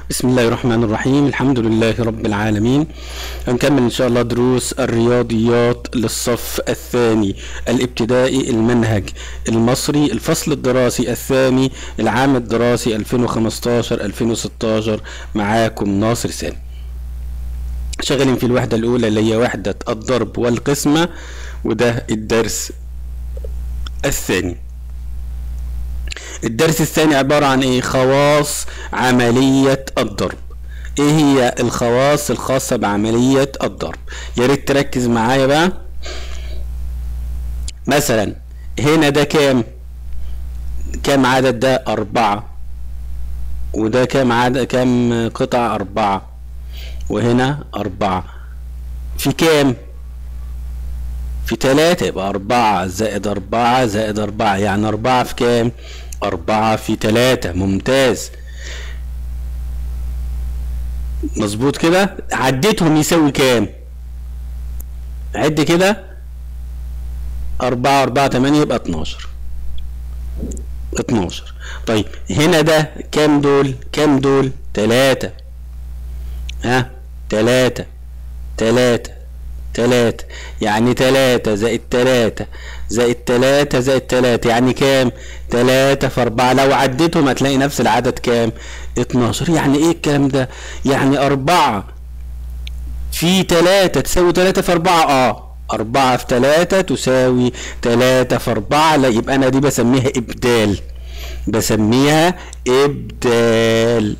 بسم الله الرحمن الرحيم الحمد لله رب العالمين هنكمل ان شاء الله دروس الرياضيات للصف الثاني الابتدائي المنهج المصري الفصل الدراسي الثاني العام الدراسي 2015 2016 معاكم ناصر سامي شغالين في الوحدة الأولى اللي هي وحدة الضرب والقسمة وده الدرس الثاني الدرس الثاني عبارة عن ايه خواص عملية الضرب ايه هي الخواص الخاصة بعملية الضرب يا ريت تركز معايا بقى مثلا هنا ده كام كام عدد ده أربعة وده كام عدد كام قطعة أربعة وهنا أربعة في كام في تلاتة يبقى أربعة زائد أربعة زائد أربعة يعني أربعة في كام أربعة في تلاتة ممتاز مظبوط كده عديتهم يساوي كام عد كده أربعة أربعة تمانية يبقى اتناشر اتناشر طيب هنا ده كام دول كام دول تلاتة ها تلاتة تلاتة تلاتة يعني تلاتة زائد تلاتة زائد تلاتة زائد تلاتة يعني كام تلاتة في أربعة لو عديتهم هتلاقي نفس العدد كام اتناشر يعني ايه الكلام ده يعني أربعة في تلاتة تساوي تلاتة في أربعة اه أربعة في تلاتة تساوي تلاتة في أربعة لا يبقى أنا دي بسميها إبدال بسميها إبدال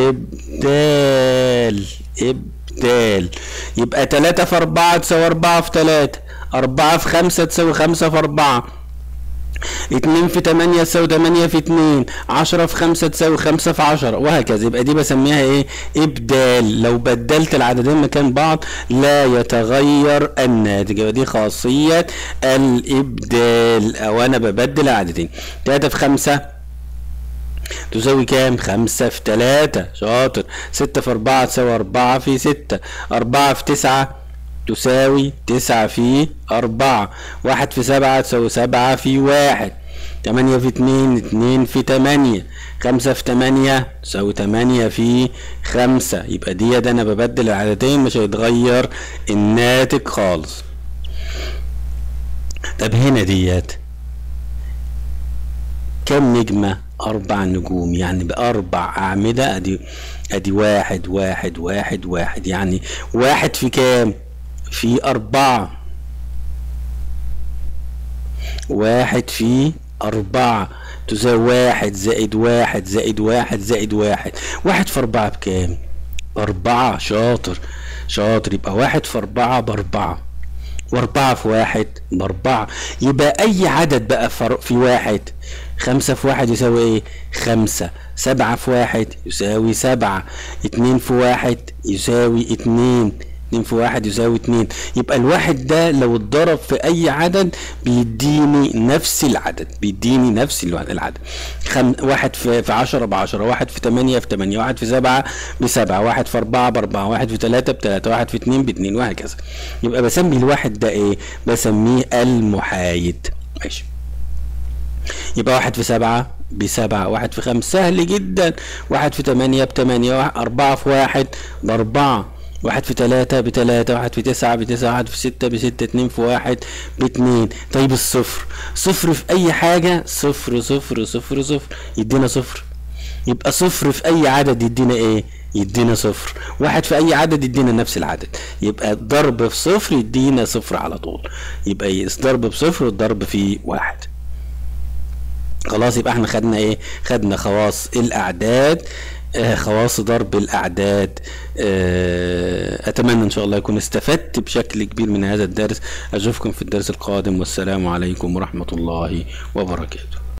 إبدال إبدال يبقى تلاتة في أربعة تساوي أربعة في تلاتة أربعة في خمسة تساوي خمسة في أربعة اتنين في تمانية تساوي تمانية في اتنين عشرة في خمسة تساوي خمسة في عشرة وهكذا يبقى دي بسميها ايه ابدال لو بدلت العددين مكان بعض لا يتغير الناتج يبقى دي خاصية الابدال او انا ببدل العددين تلاتة في خمسة تساوي كام؟ خمسة في تلاتة شاطر ستة في أربعة تساوي أربعة في ستة أربعة في تسعة تساوي تسعة في أربعة واحد في سبعة تساوي سبعة في واحد تمانية في اتنين اتنين في تمانية خمسة في تمانية تساوي تمانية في خمسة يبقى دي ده أنا ببدل العددين مش هيتغير الناتج خالص طب هنا ديت كم نجمة أربع نجوم يعني بأربع أعمدة أدي أدي واحد واحد واحد واحد يعني واحد في كام؟ في أربعة واحد في أربعة تساوي واحد زائد واحد زائد واحد زائد واحد واحد في أربعة بكام؟ أربعة شاطر شاطر يبقى واحد في أربعة بأربعة وأربعة في واحد بأربعة يبقى أي عدد بقى في واحد خمسة في واحد يساوي ايه خمسة سبعة في واحد يساوي سبعة اتنين في واحد يساوي اتنين اتنين في واحد يساوي اتنين يبقى الواحد ده لو اتضرب في اي عدد بيديني نفس العدد بيديني نفس العدد خم... واحد في, في عشرة بعشرة واحد في تمانية في تمانية واحد في سبعة بسبعة واحد في اربعة باربعة واحد في تلاتة بتلاتة واحد في اتنين باتنين وهكذا يبقى بسمي الواحد ده ايه بسميه المحايد ماشي يبقى واحد في سبعة بسبعة واحد في خمسة سهل جدا واحد في تمانية بتمانية أربعة في واحد بأربعة واحد في تلاتة بتلاتة واحد في تسعة بتسعة واحد في ستة بستة اتنين في واحد باتنين طيب الصفر صفر في أي حاجة صفر صفر صفر صفر يدينا صفر يبقى صفر في أي عدد يدينا إيه؟ يدينا صفر واحد في أي عدد يدينا نفس العدد يبقى الضرب في صفر يدينا صفر على طول يبقى الضرب بصفر والضرب في واحد خلاص يبقى احنا خدنا ايه خدنا خواص الاعداد آه خواص ضرب الاعداد آه اتمنى ان شاء الله يكون استفدت بشكل كبير من هذا الدرس اشوفكم في الدرس القادم والسلام عليكم ورحمة الله وبركاته